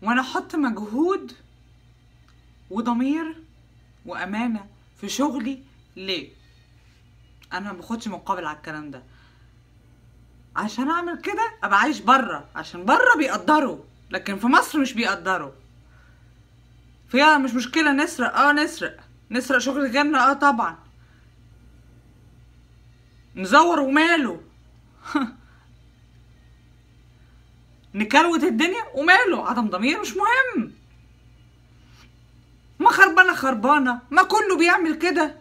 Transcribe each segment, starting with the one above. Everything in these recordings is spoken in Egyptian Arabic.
وانا احط مجهود وضمير وامانه في شغلي ليه انا ما باخدش مقابل على الكلام ده عشان اعمل كده ابقى عايش بره عشان بره بيقدروا لكن في مصر مش بيقدروا فيها مش مشكله نسرق اه نسرق نسرق شغل غيرنا اه طبعا نزور وماله نكروت الدنيا وماله عدم ضمير مش مهم ما خربانه خربانه ما كله بيعمل كده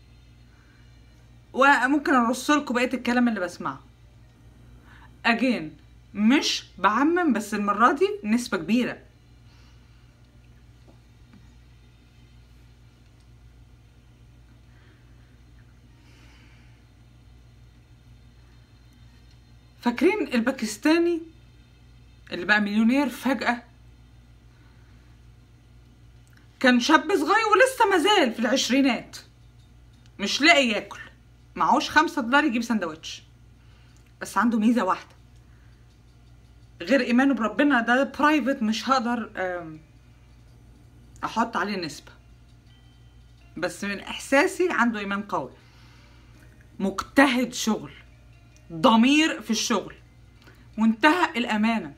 وممكن ارص لكم بقيه الكلام اللي بسمعه اجين مش بعمم بس المره دي نسبه كبيره فاكرين الباكستاني اللي بقى مليونير فجأة كان شاب صغير ولسه مازال في العشرينات مش لاقي ياكل معهوش خمسة دولار يجيب سندوتش بس عنده ميزة واحدة غير إيمانه بربنا ده برايفت مش هقدر أم، أحط عليه نسبة بس من إحساسي عنده إيمان قوي مجتهد شغل ضمير في الشغل منتهى الأمانة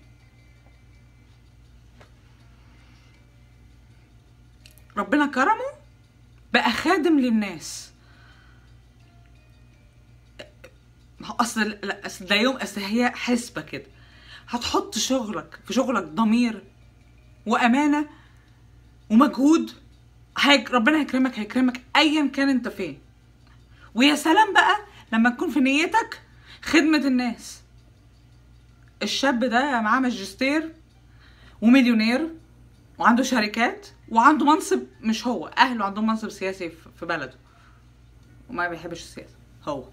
ربنا كرمه بقى خادم للناس ما هو اصل لا اصل ده يوم اصل هي حسبه كده هتحط شغلك في شغلك ضمير وامانه ومجهود هيك ربنا هيكرمك هيكرمك ايا كان انت فين ويا سلام بقى لما تكون في نيتك خدمه الناس الشاب ده معاه ماجستير ومليونير وعنده شركات وعنده منصب مش هو اهله عندهم منصب سياسي في في بلده وما بيحبش السياسه هو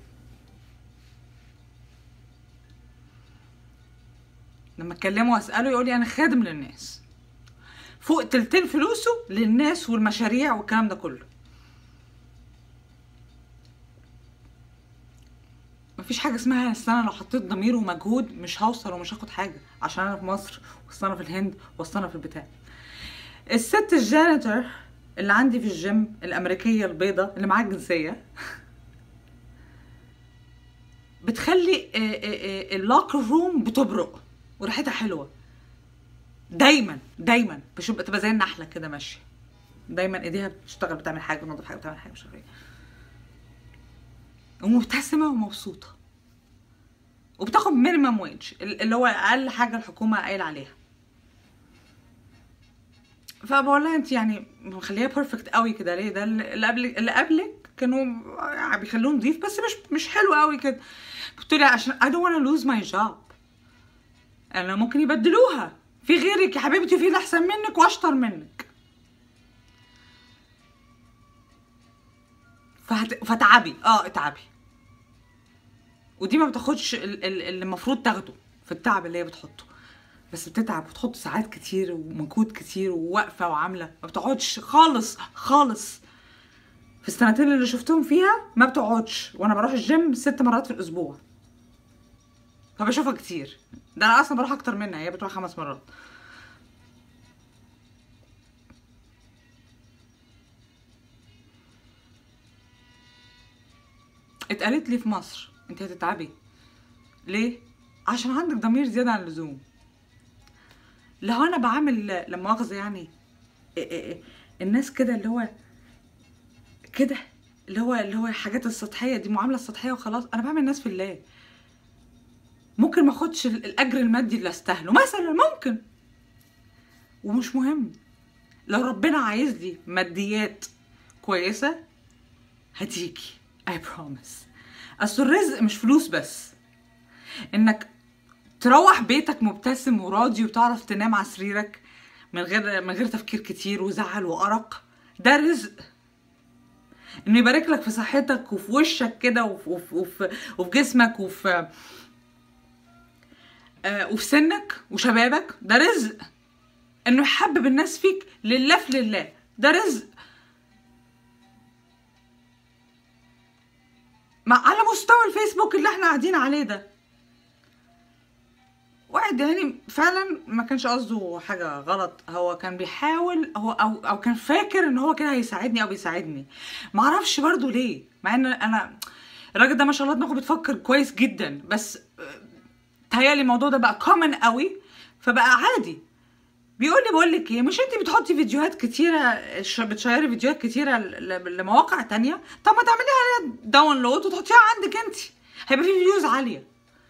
لما اكلمه واساله يقول لي انا خادم للناس فوق تلتين فلوسه للناس والمشاريع والكلام ده كله مفيش حاجه اسمها أصل انا لو حطيت ضمير ومجهود مش هوصل ومش هاخد حاجه عشان انا في مصر واصل انا في الهند واصل انا في البتاع الست الجانيتور اللي عندي في الجيم الامريكيه البيضه اللي معاها الجنسيه بتخلي اللوكر روم بتبرق وريحتها حلوه دايما دايما بشوف بتبقى زي النحله كده ماشيه دايما ايديها بتشتغل بتعمل حاجه بتنظف حاجه بتعمل حاجه مش عارفه ايه ومبتسمه ومبسوطه وبتاخد مينيمم ويج اللي هو اقل حاجه الحكومه قايله عليها فبقول لها انت يعني مخليها بيرفكت قوي كده ليه ده اللي قبلك اللي قبلك كانوا يعني بيخلوه نضيف بس مش مش حلو قوي كده قلت لها عشان I don't wanna lose my job انا ممكن يبدلوها في غيرك يا حبيبتي في اللي احسن منك واشطر منك فهت... فتعبي اه اتعبي ودي ما بتاخدش ال- ال- اللي المفروض تاخده في التعب اللي هي بتحطه بس بتتعب وتحط ساعات كتير ومجهود كتير وواقفه وعامله ما بتقعدش خالص خالص في السنتين اللي شفتهم فيها ما بتقعدش وانا بروح الجيم ست مرات في الاسبوع فبشوفها كتير ده انا اصلا بروح اكتر منها هي بتروح خمس مرات اتقالت لي في مصر انت هتتعبي ليه عشان عندك ضمير زياده عن اللزوم لو انا بعمل لا مؤاخذه يعني إيه إيه إيه الناس كده اللي هو كده اللي هو اللي هو الحاجات السطحيه دي معامله سطحيه وخلاص انا بعمل الناس في الله ممكن ما اخدش ال- الاجر المادي اللي استاهله مثلا ممكن ومش مهم لو ربنا عايز لي ماديات كويسه هتيجي I promise اصل الرزق مش فلوس بس انك تروح بيتك مبتسم وراضي وتعرف تنام على سريرك من غير من غير تفكير كتير وزعل وارق ده رزق انه يبارك لك في صحتك وفي وشك كده وفي, وفي, وفي, وفي جسمك وفي آه وفي سنك وشبابك ده رزق انه يحبب الناس فيك لله في لله ده رزق مع على مستوى الفيسبوك اللي احنا قاعدين عليه ده واحد يعني فعلا ما كانش قصده حاجه غلط هو كان بيحاول هو او او كان فاكر ان هو كده هيساعدني او بيساعدني ما اعرفش برضو ليه مع ان انا الراجل ده ما شاء الله دماغه بتفكر كويس جدا بس آه، تهيألي الموضوع ده بقى كومن قوي فبقى عادي بيقول لي بقول لك ايه مش انت بتحطي فيديوهات كتيره ش- بتشيري فيديوهات كتيره ل- ل- لمواقع تانية طب ما تعمليها عليها داونلود وتحطيها عندك انت هيبقى في فيوز عاليه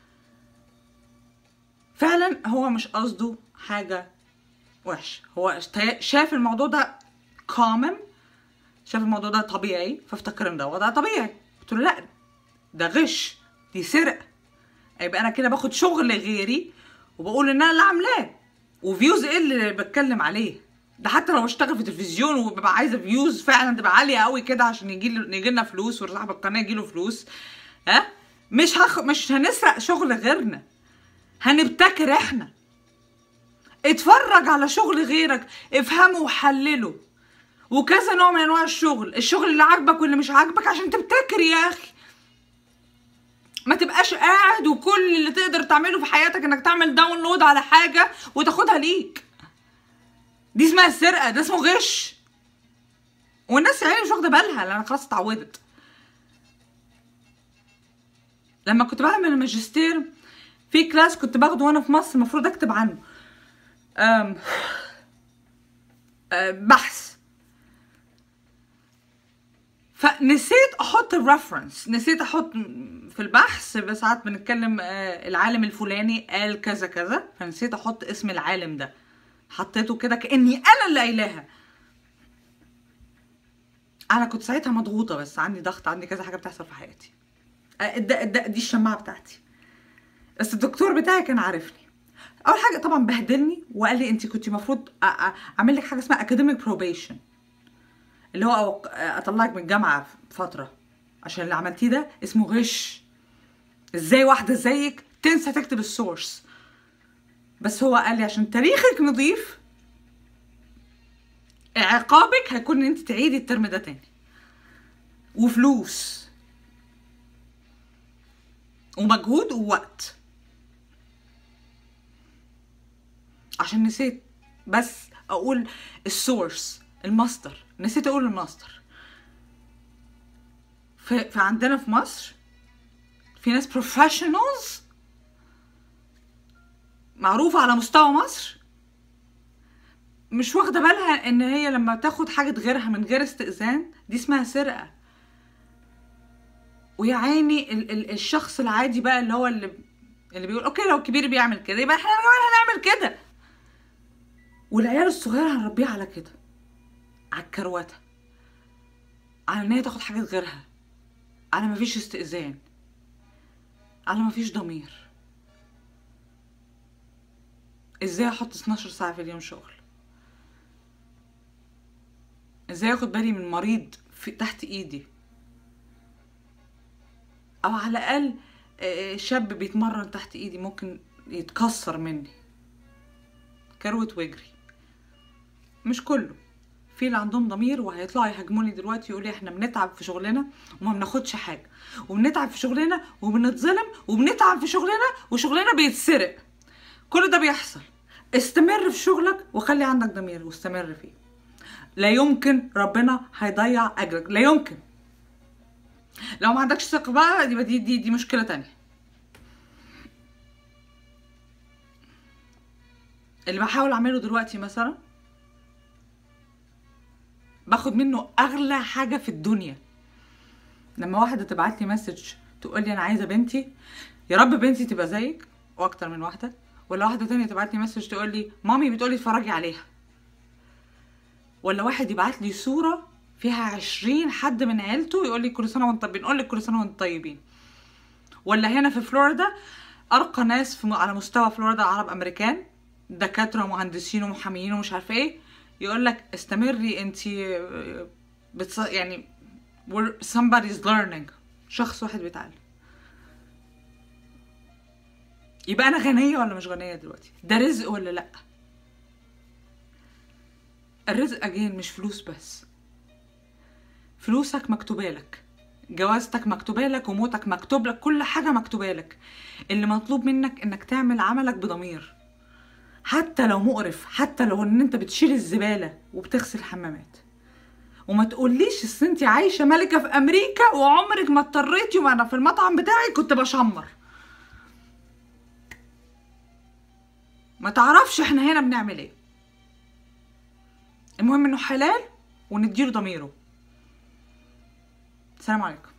فعلا هو مش قصده حاجه وحشه هو اشت- شاف الموضوع ده common شاف الموضوع ده طبيعي فافتكر ان ده وضع طبيعي قلت له لا ده غش دي سرقه يبقى انا كده باخد شغل غيري وبقول ان انا اللي عاملاه وفيوز ايه اللي بتكلم عليه ده حتى لو اشتغل في تلفزيون وببقى عايزه فيوز فعلا تبقى عاليه قوي كده عشان يجي يجي لنا فلوس وصاحب القناه يجي له فلوس ها مش هخ... مش هنسرق شغل غيرنا هنبتكر احنا اتفرج على شغل غيرك افهمه وحلله وكذا نوع من انواع الشغل الشغل اللي عاجبك واللي مش عاجبك عشان تبتكر يا اخي ما تبقاش قاعد وكل اللي تقدر تعمله في حياتك انك تعمل داونلود على حاجه وتاخدها ليك دي اسمها السرقه ده اسمه غش والناس يعني مش واخده بالها لان خلاص اتعودت لما كنت بعمل الماجستير في كلاس كنت باخده وانا في مصر المفروض اكتب عنه أم أه، بحث فنسيت احط الريفرنس نسيت احط في البحث بس ساعات بنتكلم آه، العالم الفلاني قال كذا كذا فنسيت احط اسم العالم ده حطيته كده كاني انا اللي قايلاها انا كنت ساعتها مضغوطه بس عندي ضغط عندي كذا حاجه بتحصل في حياتي آه، ده ده دي الشماعه بتاعتي بس الدكتور بتاعي كان عارفني اول حاجه طبعا بهدلني وقال لي انت كنت المفروض أ- أ- اعمل لك حاجه اسمها اكاديميك بروبيشن اللي هو أوق- اطلعك من الجامعه فتره عشان اللي عملتيه ده اسمه غش ازاي واحده زيك تنسى تكتب السورس بس هو قال لي عشان تاريخك نظيف عقابك هيكون ان انت تعيدي الترم ده تاني وفلوس ومجهود ووقت عشان نسيت بس اقول السورس المصدر نسيت اقول المصدر ف- فعندنا في مصر في ناس بروفيشنالز معروفة على مستوى مصر مش واخدة بالها ان هي لما تاخد حاجة غيرها من غير استئذان دي اسمها سرقة ويا عيني ال- ال- الشخص العادي بقى اللي هو اللي اللي بيقول اوكي لو الكبير بيعمل كده يبقى احنا كمان هنعمل كده والعيال الصغيرة هنربيها على كده على الكروته على ان هي تاخد حاجات غيرها على مفيش استئذان على مفيش ضمير ازاي احط 12 ساعة في اليوم شغل ازاي اخد بالي من مريض في تحت ايدي او على الاقل آه، شاب بيتمرن تحت ايدي ممكن يتكسر مني كروت واجري مش كله في اللي عندهم ضمير وهيطلعوا يهاجموني دلوقتي يقولوا احنا بنتعب في شغلنا وما بناخدش حاجه وبنتعب في شغلنا وبنتظلم وبنتعب في شغلنا وشغلنا بيتسرق كل ده بيحصل استمر في شغلك وخلي عندك ضمير واستمر فيه لا يمكن ربنا هيضيع اجرك لا يمكن لو ما عندكش ثقه بقى يبقى دي دي دي مشكله تانية اللي بحاول اعمله دلوقتي مثلا باخد منه اغلى حاجه في الدنيا لما واحده تبعت لي مسج تقول لي انا عايزه بنتي يا رب بنتي تبقى زيك واكتر من واحده ولا واحده تانية تبعت لي مسج تقول لي مامي بتقولي اتفرجي عليها ولا واحد يبعت لي صوره فيها عشرين حد من عيلته يقول لي كل سنه وانت بنقول لك كل سنه وانتم طيبين ولا هنا في فلوريدا ارقى ناس في على مستوى فلوريدا عرب امريكان دكاتره ومهندسين ومحاميين ومش عارفه ايه يقول لك استمري انت بتص... يعني we're- somebody's learning شخص واحد بيتعلم يبقى انا غنيه ولا مش غنيه دلوقتي ده رزق ولا لا الرزق اجين مش فلوس بس فلوسك مكتوبه لك جوازتك مكتوبه لك وموتك مكتوب لك كل حاجه مكتوبه لك اللي مطلوب منك انك تعمل عملك بضمير حتى لو مقرف حتى لو ان انت بتشيل الزباله وبتغسل الحمامات وما تقوليش اصل انت عايشه ملكه في امريكا وعمرك ما اضطريتي وانا في المطعم بتاعي كنت بشمر ما تعرفش احنا هنا بنعمل ايه المهم انه حلال ونديله ضميره السلام عليكم